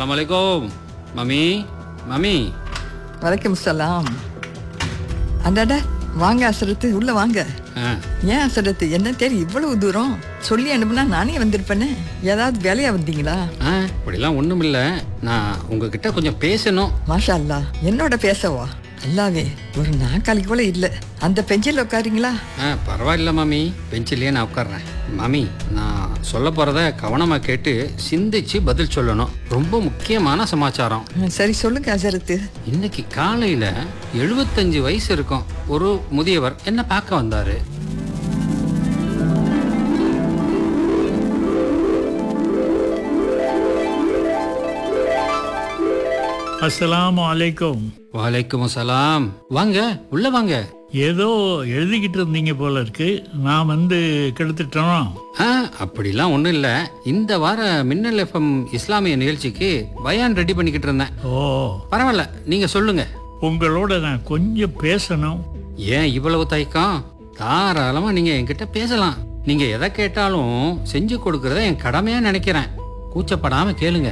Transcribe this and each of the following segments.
அஸ்ஸலாமு அலைக்கும் mummy mummy வலைக்கம் சலாம் அடாடா வாங்க அசரத்து உள்ள வாங்க ஆ ஏன் அசரத்து என்ன தேடி இவ்வளவு தூரம் சொல்லி அனுப்புனா நானே வந்திருப்பேனே ஏதாவது வேலையா வந்தீங்களா ஆ இப்படிலாம் ஒன்றும் இல்லை நான் உங்ககிட்ட கொஞ்சம் பேசணும் மாஷா அல்லா என்னோட பேசவா அல்லாவே ஒரு நாக்காளி கூட இல்ல அந்த பெஞ்சில் உட்காருங்களா ஆ பரவாயில்ல மாமி பெஞ்சிலேயே நான் உட்கார்றேன் மாமி நான் சொல்ல போகிறத கவனமாக கேட்டு சிந்திச்சு பதில் சொல்லணும் ரொம்ப முக்கியமான சமாச்சாரம் ம், சரி சொல்லுங்க அசரத்து இன்னைக்கு காலையில் எழுபத்தஞ்சு வயசு இருக்கும் ஒரு முதியவர் என்ன பார்க்க வந்தாரு அஸ்ஸலாமு அலைக்கும் வலைக்கும் சலாம் வாங்க உள்ள வாங்க ஏதோ எழுதிக்கிட்டு இருந்தீங்க போல இருக்கு நான் வந்து கெடுத்துட்டோம் ஆ அப்படிலாம் ஒன்றும் இல்லை இந்த வார மின்னல் எஃப்எம் இஸ்லாமிய நிகழ்ச்சிக்கு பயான் ரெடி பண்ணிக்கிட்டு இருந்தேன் ஓ பரவாயில்ல நீங்க சொல்லுங்க உங்களோட நான் கொஞ்சம் பேசணும் ஏன் இவ்வளவு தயக்கம் தாராளமா நீங்க என்கிட்ட பேசலாம் நீங்க எதை கேட்டாலும் செஞ்சு கொடுக்கறத என் கடமையா நினைக்கிறேன் கூச்சப்படாம கேளுங்க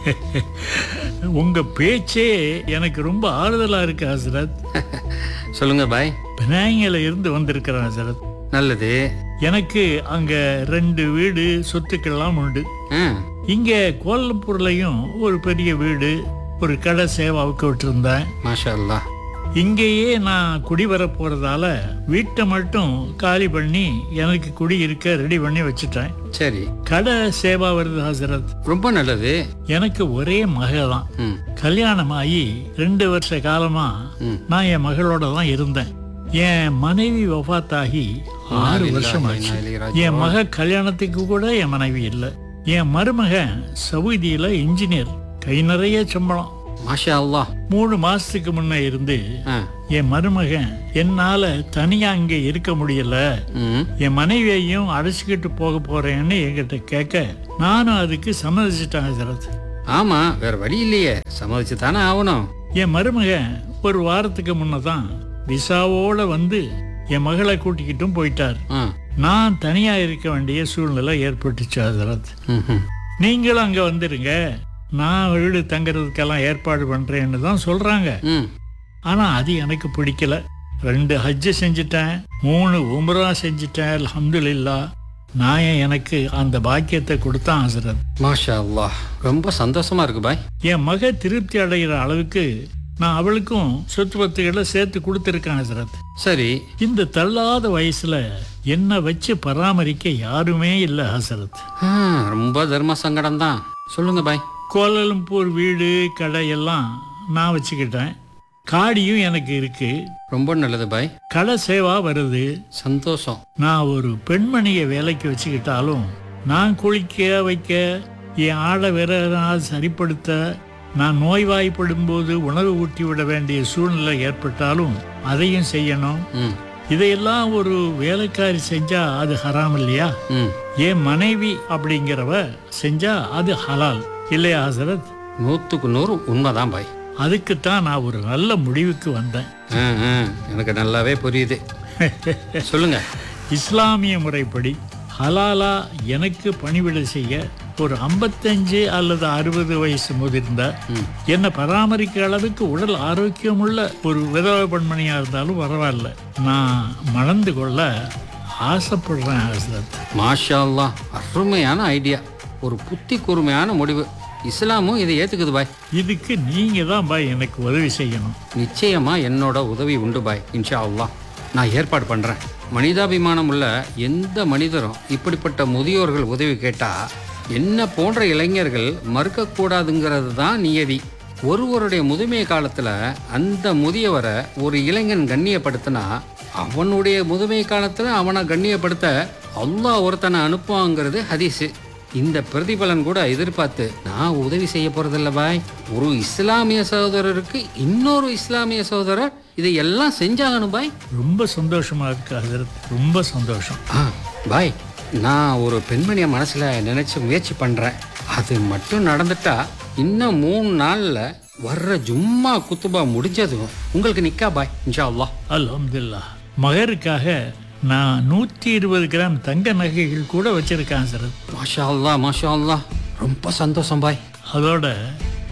உங்க பேச்சே எனக்கு ரொம்ப ஆறுதலா இருக்கு ஹசரத் சொல்லுங்க பாய் பினாங்கில இருந்து வந்திருக்கிறேன் ஹசரத் நல்லது எனக்கு அங்க ரெண்டு வீடு சொத்துக்கள்லாம் உண்டு ஆ இங்க கோலம்பூர்லயும் ஒரு பெரிய வீடு ஒரு கடை சேவாவுக்கு விட்டுருந்தேன் மாஷா அல்லாஹ் இங்கேயே நான் குடி வர போறதால வீட்டை மட்டும் காலி பண்ணி எனக்கு குடி இருக்க ரெடி பண்ணி வச்சுட்டேன் சரி கடை சேவா வருது ஹசரத் ரொம்ப நல்லது எனக்கு ஒரே மக தான் ம் கல்யாணம் ஆகி ரெண்டு வருஷ காலமா ம். நான் என் மகளோட தான் இருந்தேன் என் மனைவி வஃபாத்தாகி ஆறு வருஷம் ஆச்சு என் மக கல்யாணத்துக்கு கூட என் மனைவி இல்லை என் மருமகன் சவுதியில இன்ஜினியர் கை நிறைய சம்பளம் மாஷா அல்லாஹ் மூணு மாசத்துக்கு முன்ன இருந்து ஆ என் மருமகன் என்னால தனியா இங்க இருக்க முடியல ம் என் மனைவியையும் அழைச்சிக்கிட்டு போக போறேன்னு என்கிட்ட கேட்க நானும் அதுக்கு சம்மதிச்சிட்டேன் ஹசரத் ஆமா வேற வழி இல்லையே சம்மதிச்சு தானே ஆகணும் என் மருமகன் ஒரு வாரத்துக்கு முன்னதான் விசாவோட வந்து என் மகளை கூட்டிக்கிட்டும் போயிட்டார் ஆ நான் தனியா இருக்க வேண்டிய சூழ்நிலை ஏற்பட்டுச்சு ஹசரத் ம் ம் நீங்களும் அங்க வந்துருங்க நான் வீடு தங்குறதுக்கெல்லாம் ஏற்பாடு பண்றேன்னு தான் சொல்றாங்க ம் ஆனா அது எனக்கு பிடிக்கல ரெண்டு ஹஜ்ஜு செஞ்சுட்டேன் மூணு உம்ரா செஞ்சுட்டேன் அல்ஹம்துலில்லா நான் எனக்கு அந்த பாக்கியத்தை கொடுத்தான் ஹசரத் மாஷா அல்லாஹ் ரொம்ப சந்தோஷமா இருக்கு பாய் என் மக திருப்தி அடைகிற அளவுக்கு நான் அவளுக்கும் சொத்து பத்துகளை சேர்த்து கொடுத்துருக்கேன் ஹசரத் சரி இந்த தள்ளாத வயசுல என்ன வச்சு பராமரிக்க யாருமே இல்லை ஹசரத் ஆ, ரொம்ப தர்ம சங்கடம் தான் சொல்லுங்க பாய் கோலலம்பூர் வீடு கடை எல்லாம் நான் வச்சுக்கிட்டேன் காடியும் எனக்கு இருக்கு ரொம்ப நல்லது பாய் கடை சேவா வருது சந்தோஷம் நான் ஒரு பெண்மணியை வேலைக்கு வச்சுக்கிட்டாலும் நான் குளிக்க வைக்க என் ஆடை வேற நாள் சரிப்படுத்த நான் நோய்வாய்ப்படும் போது உணவு ஊட்டி விட வேண்டிய சூழ்நிலை ஏற்பட்டாலும் அதையும் செய்யணும் ம் இதையெல்லாம் ஒரு வேலைக்காரி செஞ்சா அது ஹராம் இல்லையா ம் என் மனைவி அப்படிங்கிறவ செஞ்சா அது ஹலால் இல்லையா ஹசரத் நூற்றுக்கு நூறு உண்மைதான் பாய் அதுக்குத்தான் நான் ஒரு நல்ல முடிவுக்கு வந்தேன் ஆ ஆ எனக்கு நல்லாவே புரியுது சொல்லுங்க இஸ்லாமிய முறைப்படி ஹலாலா எனக்கு பணிவிடை செய்ய ஒரு 55 அல்லது அறுபது வயசு முதிர்ந்த என்னை பராமரிக்கிற அளவுக்கு உடல் ஆரோக்கியமுள்ள ஒரு விதவை பெண்மணியா இருந்தாலும் பரவாயில்ல நான் மணந்து கொள்ள ஆசைப்படுறேன் ஹசரத் மாஷா அல்லாஹ் அருமையான ஐடியா ஒரு புத்தி கூர்மையான முடிவு இஸ்லாமும் இதை ஏத்துக்குது பாய் இதுக்கு நீங்க தான் பாய் எனக்கு உதவி செய்யணும் நிச்சயமா என்னோட உதவி உண்டு பாய் இன்ஷா அல்லாஹ் நான் ஏற்பாடு பண்றேன் மனிதாபிமானம் உள்ள எந்த மனிதரும் இப்படிப்பட்ட முதியோர்கள் உதவி கேட்டா என்ன போன்ற இளைஞர்கள் மறுக்கக்கூடாதுங்கிறது தான் நியதி ஒருவருடைய முதுமை காலத்துல அந்த முதியவரை ஒரு இளைஞன் கண்ணியப்படுத்தினா அவனுடைய முதுமை காலத்துல அவனை கண்ணியப்படுத்த அல்லாஹ் ஒருத்தனை அனுப்புவாங்கிறது ஹதீஸு இந்த பிரதிபலன் கூட எதிர்பார்த்து நான் உதவி செய்ய போறதில்ல பாய் ஒரு இஸ்லாமிய சகோதரருக்கு இன்னொரு இஸ்லாமிய சகோதரர் இதை எல்லாம் செஞ்சாகணும் பாய் ரொம்ப சந்தோஷமா இருக்கு ஹசரத் ரொம்ப சந்தோஷம் ஆ பாய் நான் ஒரு பெண்மணியை மனசுல நினைச்சு முயற்சி பண்றேன் அது மட்டும் நடந்துட்டா இன்னும் மூணு நாள்ல வர்ற ஜும்மா குத்துபா முடிஞ்சதும் உங்களுக்கு நிக்கா பாய் இன்ஷா அல்லாஹ் அல்ஹம்துலில்லாஹ் மகருக்காக நான் நூற்றி இருபது கிராம் தங்க நகைகள் கூட வச்சிருக்கேன் ஹசரத் மாஷா அல்லாஹ் மாஷா அல்லாஹ் ரொம்ப சந்தோஷம் பாய் அதோட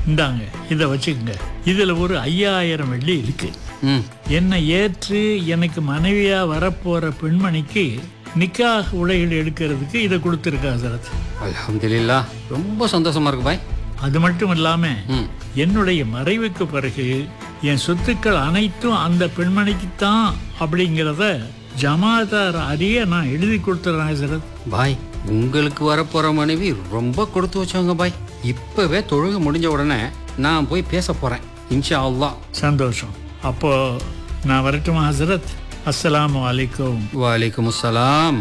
இந்தாங்க இதை வச்சுக்கோங்க இதில் ஒரு ஐயாயிரம் வெள்ளி இருக்கு ம் என்னை ஏற்று எனக்கு மனைவியா வரப்போற பெண்மணிக்கு நிக்காஹ் உடைகள் எடுக்கிறதுக்கு இதை கொடுத்துருக்கா ஹசரத் அல்ஹம்துலில்லா ரொம்ப சந்தோஷமா இருக்கு பாய் அது மட்டும் இல்லாம ம் என்னுடைய மறைவுக்கு பிறகு என் சொத்துக்கள் அனைத்தும் அந்த பெண்மணிக்குத்தான் அப்படிங்கிறத ஜமாதார் அறிய நான் எழுதி கொடுத்துறேன் ஹசரத் பாய் உங்களுக்கு வரப்போற மனைவி ரொம்ப கொடுத்து வச்சவங்க பாய் இப்பவே தொழுகை முடிஞ்ச உடனே நான் போய் பேச போறேன் இன்ஷா அல்லாஹ் சந்தோஷம் அப்போ நான் வரட்டுமா ஹசரத் அஸ்ஸலாமு அலைக்கும் வலைக்கும் அஸ்ஸலாம்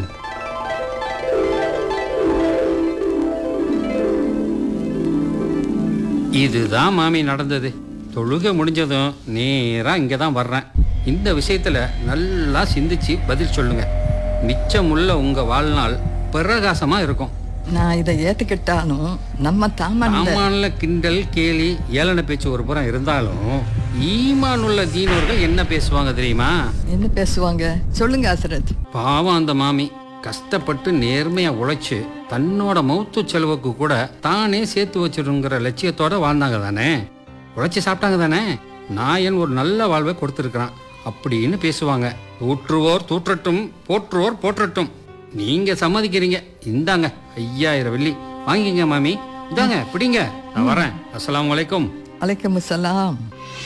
இதுதான் மாமி நடந்தது தொழுகை முடிஞ்சதும் நேரா இங்கே தான் வர்றேன் இந்த விஷயத்துல நல்லா சிந்திச்சு பதில் சொல்லுங்க மிச்சமுள்ள உங்க வாழ்நாள் பிரகாசமா இருக்கும் நான் இதை ஏத்துக்கிட்டாலும் நம்ம தாமன் சாமான்ல கிண்டல் கேலி ஏளன பேச்சு ஒரு புறம் இருந்தாலும் ஈமான் உள்ள தீனோர்கள் என்ன பேசுவாங்க தெரியுமா என்ன பேசுவாங்க சொல்லுங்க ஹசரத் பாவம் அந்த மாமி கஷ்டப்பட்டு நேர்மையா உழைச்சு தன்னோட மௌத்து செலவுக்கு கூட தானே சேர்த்து வச்சிருங்கிற லட்சியத்தோட வாழ்ந்தாங்க தானே உழைச்சி சாப்பிட்டாங்க தானே நாயன் ஒரு நல்ல வாழ்வை கொடுத்துருக்கிறான் அப்படின்னு பேசுவாங்க தூற்றுவோர் தூற்றட்டும் போற்றுவோர் போற்றட்டும் நீங்க சம்மதிக்கிறீங்க இந்தாங்க ஐயாயிரம் வெள்ளி வாங்கிங்க மாமி இந்தாங்க பிடிங்க நான் வரேன் அஸ்ஸலாமு அலைக்கும் அலைக்கம் சலாம்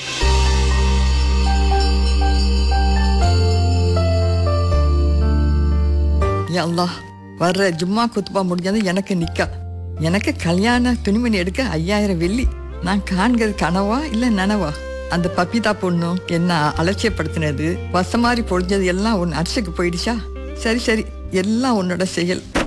யா அல்லாஹ் வர்ற ஜும்மா குத்துபா முடிஞ்சது எனக்கு நிக்கா எனக்கு கல்யாண துணிமணி எடுக்க ஐயாயிரம் வெள்ளி நான் காண்கிறது கனவா இல்ல நனவா அந்த பப்பிதா பொண்ணும் என்ன அலட்சியப்படுத்தினது வசமாரி பொழிஞ்சது எல்லாம் உன் அரசுக்கு போயிடுச்சா சரி சரி எல்லாம் உன்னோட செயல்